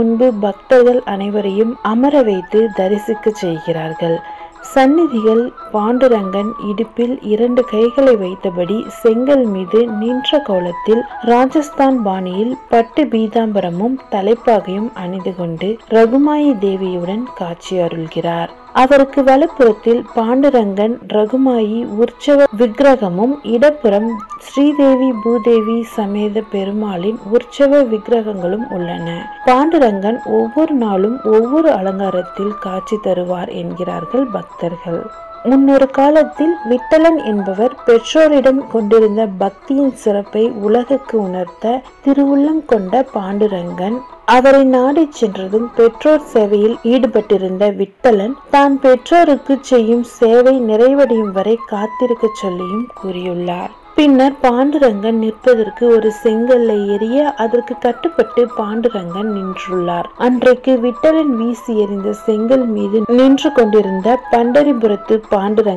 முன்பு பக்தர்கள் அனைவரையும் அமர வைத்து தரிசிக்கச் செய்கிறார்கள் சந்நிதிகள் பாண்டுரங்கன் இடுப்பில் இரண்டு கைகளை வைத்தபடி செங்கல் மீது நின்ற கோலத்தில் ராஜஸ்தான் பாணியில் பட்டு பீதாம்பரமும் தலைப்பாகையும் அணிந்து கொண்டு ரகுமாயி தேவியுடன் காட்சி அருள்கிறார் அவருக்கு வலப்புறத்தில் பாண்டுரங்கன் ரகுமாயி உற்சவ விக்கிரகமும் இடப்புறம் ஸ்ரீதேவி பூதேவி சமேத பெருமாளின் உற்சவ விக்கிரகங்களும் உள்ளன பாண்டுரங்கன் ஒவ்வொரு நாளும் ஒவ்வொரு அலங்காரத்தில் காட்சி தருவார் என்கிறார்கள் பக்தர்கள் முன்னொரு காலத்தில் விட்டலன் என்பவர் பெற்றோரிடம் கொண்டிருந்த பக்தியின் சிறப்பை உலகுக்கு உணர்த்த திருவுள்ளம் கொண்ட பாண்டுரங்கன் அவரை நாடிச் சென்றதும் பெற்றோர் சேவையில் ஈடுபட்டிருந்த விட்டலன் தான் பெற்றோருக்கு செய்யும் சேவை நிறைவடையும் வரை காத்திருக்க சொல்லியும் கூறியுள்ளார் பின்னர் பாண்டுரங்கன் நிற்பதற்கு ஒரு செங்கல்லை எரிய அதற்கு கட்டுப்பட்டு பாண்டுரங்கன் நின்றுள்ளார் அன்றைக்கு விட்டலன் வீசி எறிந்த செங்கல் மீது நின்று கொண்டிருந்த பண்டரிபுரத்து பாண்டுரங்கன்